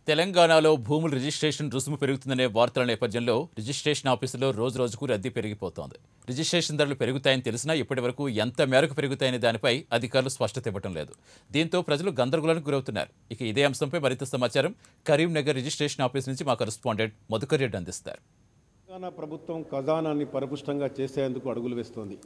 తెలంగాణలో భూముల రిజిస్ట్రేషన్ రుసుము పెరుగుతుందనే వార్తల నేపథ్యంలో రిజిస్ట్రేషన్ ఆఫీసులో రోజు రోజుకు రద్దీ పెరిగిపోతోంది రిజిస్ట్రేషన్ ధరలు పెరుగుతాయని తెలిసినా ఇప్పటివరకు ఎంత మేరకు పెరుగుతాయనే దానిపై అధికారులు స్పష్టత ఇవ్వటం లేదు దీంతో ప్రజలు గందరగోళానికి గురవుతున్నారు ఇక ఇదే అంశంపై మరింత సమాచారం కరీంనగర్ రిజిస్ట్రేషన్ ఆఫీస్ నుంచి మా కరెస్పాండెంట్ మధుకర్ రెడ్డి అందిస్తారు తెలంగాణ ప్రభుత్వం ఖజానాన్ని పరిపుష్టంగా చేసేందుకు అడుగులు వేస్తోంది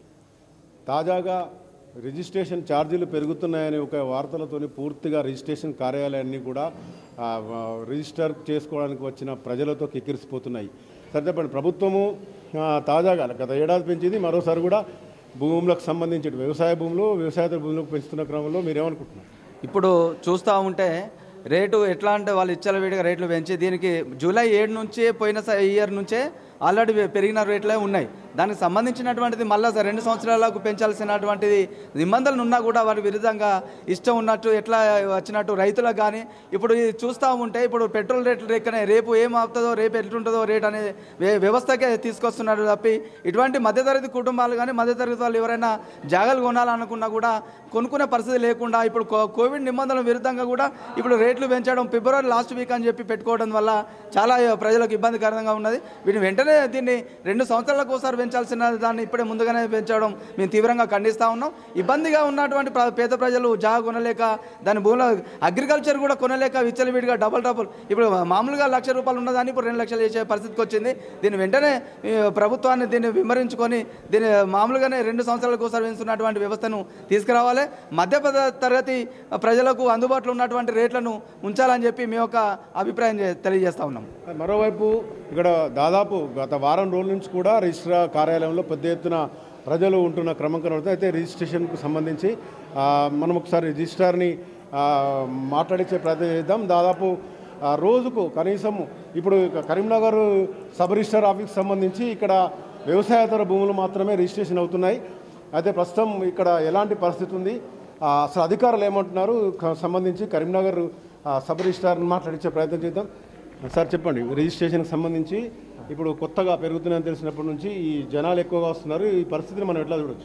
తాజాగా రిజిస్ట్రేషన్ ఛార్జీలు పెరుగుతున్నాయనే ఒక వార్తలతోని పూర్తిగా రిజిస్ట్రేషన్ కార్యాలయాన్ని కూడా ఆ, ఆ, రిజిస్టర్ చేసుకోవడానికి వచ్చిన ప్రజలతో కిక్కిరిసిపోతున్నాయి సరే చెప్పండి ప్రభుత్వము ఆ, తాజాగా గత ఏడాది పెంచింది మరోసారి కూడా భూములకు సంబంధించి వ్యవసాయ భూములు వ్యవసాయేతర భూములకు పెంచుతున్న క్రమంలో మీరేమనుకుంటున్నారు ఇప్పుడు చూస్తూ ఉంటే రేటు ఎట్లా అంటే వాళ్ళు ఇచ్చలవిడిగా రేట్లు పెంచి దీనికి జూలై ఏడు నుంచి పోయిన స- ఇయర్ నుంచే ఆల్రెడీ పెరిగిన రేట్లే ఉన్నాయి దానికి సంబంధించినటువంటిది మళ్ళీ రెండు సంవత్సరాలకు పెంచాల్సినటువంటిది నిబంధనలు ఉన్నా కూడా వారి విరుద్ధంగా ఇష్టం ఉన్నట్టు ఎట్లా వచ్చినట్టు రైతులకు కానీ ఇప్పుడు ఇది చూస్తూ ఉంటే ఇప్పుడు పెట్రోల్ రేట్లు రేకనే రేపు ఏం అవుతుందో రేపు ఎట్లుంటుందో రేట్ అనేది వే- వ్యవస్థకే తీసుకొస్తున్నారు తప్పి ఇటువంటి మధ్యతరగతి కుటుంబాలు కానీ మధ్యతరగతి వాళ్ళు ఎవరైనా జాగాలు కొనాలనుకున్నా కూడా కొనుక్కునే పరిస్థితి లేకుండా ఇప్పుడు కో- కోవిడ్ నిబంధనల విరుద్ధంగా కూడా ఇప్పుడు రేట్లు పెంచడం ఫిబ్రవరి లాస్ట్ వీక్ అని చెప్పి పెట్టుకోవడం వల్ల చాలా ప్రజలకు ఇబ్బందికరంగా ఉన్నది వీటిని వెంటనే దీన్ని రెండు సంవత్సరాలకు ఒకసారి పెంచాల్సిన దాన్ని ఇప్పుడే ముందుగానే పెంచడం మేము తీవ్రంగా ఖండిస్తూ ఉన్నాం ఇబ్బందిగా ఉన్నటువంటి ప్ర- పేద ప్రజలు జాగా కొనలేక దాని భూమిలో అగ్రికల్చర్ కూడా కొనలేక విచ్చలవిడిగా డబల్ డబుల్ ఇప్పుడు మామూలుగా లక్ష రూపాయలు ఉన్నదాన్ని ఇప్పుడు రెండు లక్షలు చేసే పరిస్థితికి వచ్చింది దీన్ని వెంటనే ఈ ప్రభుత్వాన్ని దీన్ని విమరించుకొని దీన్ని మామూలుగానే రెండు సంవత్సరాలకు ఒకసారి పెంచుతున్నటువంటి వ్యవస్థను తీసుకురావాలి మధ్య పద- తరగతి ప్రజలకు అందుబాటులో ఉన్నటువంటి రేట్లను ఉంచాలని చెప్పి మేము ఒక అభిప్రాయం చే- తెలియజేస్తా ఉన్నాం మరోవైపు ఇక్కడ దాదాపు గత వారం రోజుల నుంచి కూడా రిజిస్ట్రార్ కార్యాలయంలో పెద్ద ఎత్తున ప్రజలు ఉంటున్న క్రమం కనబడుతుంది అయితే రిజిస్ట్రేషన్కు సంబంధించి ఆ, మనం ఒకసారి రిజిస్ట్రార్ని ఆ, మాట్లాడించే ప్రయత్నం చేద్దాం దాదాపు ఆ, రోజుకు కనీసం ఇప్పుడు ఇక కరీంనగర్ సబ్ రిజిస్టార్ ఆఫీస్కి సంబంధించి ఇక్కడ వ్యవసాయేతర భూములు మాత్రమే రిజిస్ట్రేషన్ అవుతున్నాయి అయితే ప్రస్తుతం ఇక్కడ ఎలాంటి పరిస్థితి ఉంది ఆ, అసలు అధికారులు ఏమంటున్నారు క- సంబంధించి కరీంనగర్ ఆ, సబ్ రిజిస్టార్ని మాట్లాడించే ప్రయత్నం చేద్దాం సార్ చెప్పండి రిజిస్ట్రేషన్కి సంబంధించి ఇప్పుడు కొత్తగా పెరుగుతున్నాయని తెలిసినప్పటి నుంచి ఈ జనాలు ఎక్కువగా వస్తున్నారు ఈ పరిస్థితిని మనం ఎట్లా చూడొచ్చు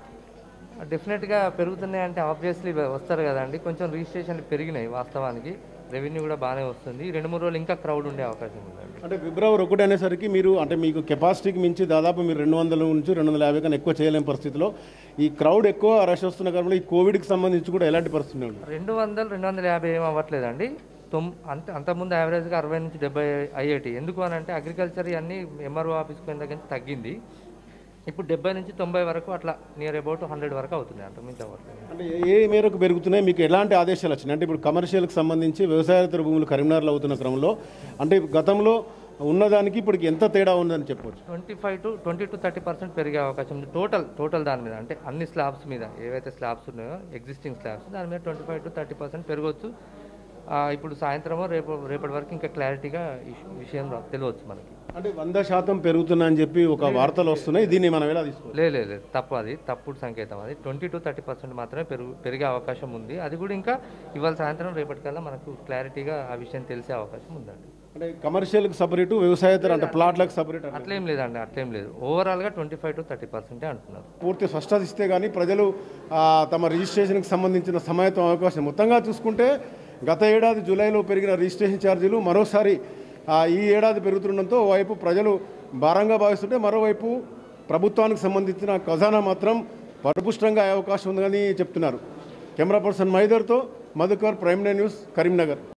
డెఫినెట్గా పెరుగుతున్నాయి అంటే ఆబ్వియస్లీ వస్తారు కదండి కొంచెం రిజిస్ట్రేషన్లు పెరిగినాయి వాస్తవానికి రెవెన్యూ కూడా బాగానే వస్తుంది ఈ రెండు మూడు రోజులు ఇంకా క్రౌడ్ ఉండే అవకాశం ఉందండి అంటే ఫిబ్రవరి ఒకటి అనేసరికి మీరు అంటే మీకు కెపాసిటీకి మించి దాదాపు మీరు రెండు వందల నుంచి రెండు వందల యాభై కన్నా ఎక్కువ చేయలేని పరిస్థితిలో ఈ క్రౌడ్ ఎక్కువ రష్ వస్తున్న కారణంలో ఈ కోవిడ్కి సంబంధించి కూడా ఎలాంటి పరిస్థితి ఉంది రెండు వందలు రెండు వందల యాభై ఏం అవ్వట్లేదండి తొమ్ అంత అంతకుముందు యావరేజ్గా అరవై నుంచి డెబ్బై అయ్యేటి ఎందుకు అని అంటే అగ్రికల్చర్ అన్నీ ఎంఆర్ఓ ఆఫీస్కి పోయిన దగ్గర నుంచి తగ్గింది ఇప్పుడు డెబ్బై నుంచి తొంభై వరకు అట్లా నియర్ అబౌట్ హండ్రెడ్ వరకు అవుతుంది అంతకుమించి అవ్వట్లేదు అంటే ఏ మేరకు పెరుగుతున్నాయి మీకు ఎలాంటి ఆదేశాలు వచ్చినాయి అంటే ఇప్పుడు కమర్షియల్కి సంబంధించి వ్యవసాయేతర భూములు కరీంనగర్లో అవుతున్న క్రమంలో అంటే గతంలో ఉన్నదానికి ఇప్పటికి ఎంత తేడా ఉందని చెప్పవచ్చు twenty five to twenty to thirty percent పెరిగే అవకాశం ఉంది టోటల్ టోటల్ దాని మీద అంటే అన్ని స్లాబ్స్ మీద ఏవైతే స్లాబ్స్ ఉన్నాయో ఎగ్జిస్టింగ్ స్లాబ్స్ దాని మీద twenty five to thirty percent పెరగవచ్చు ఆ, ఇప్పుడు సాయంత్రమో రేపు రేపటి వరకు ఇంకా క్లారిటీగా ఈ విషయం రా- తెలియవచ్చు మనకి అంటే వంద శాతం పెరుగుతున్నాయని చెప్పి ఒక వార్తలు వస్తున్నాయి దీన్ని మనం ఎలా తీసుకోవాలి లేదు లేదు లేదు తప్పు అది తప్పుడు సంకేతం అది ట్వంటీ టు థర్టీ పర్సెంట్ మాత్రమే పెరుగు పెరిగే అవకాశం ఉంది అది కూడా ఇంకా ఇవాళ సాయంత్రం రేపటికల్లా మనకు క్లారిటీగా ఆ విషయం తెలిసే అవకాశం ఉందండి అంటే కమర్షియల్కి సపరేటు వ్యవసాయేతర అంటే ప్లాట్లకు సపరేట్ అంటే అట్లేం లేదండి అట్లేం లేదు ఓవరాల్గా ట్వంటీ ఫైవ్ టు థర్టీ పర్సెంటే అంటున్నారు పూర్తి స్పష్టత ఇస్తే కానీ ప్రజలు ఆ, తమ రిజిస్ట్రేషన్కి సంబంధించిన సమాయత్తం అవకాశం మొత్తంగా చూసుకుంటే గత ఏడాది జూలైలో పెరిగిన రిజిస్ట్రేషన్ ఛార్జీలు మరోసారి ఆ, ఈ ఏడాది పెరుగుతుండడంతో ఓవైపు ప్రజలు భారంగా భావిస్తుంటే మరోవైపు ప్రభుత్వానికి సంబంధించిన ఖజానా మాత్రం పరిపుష్టంగా అయ్యే అవకాశం ఉందని చెప్తున్నారు కెమెరా పర్సన్ మైదర్తో మధుకర్ ప్రైమ్ న్యూస్ కరీంనగర్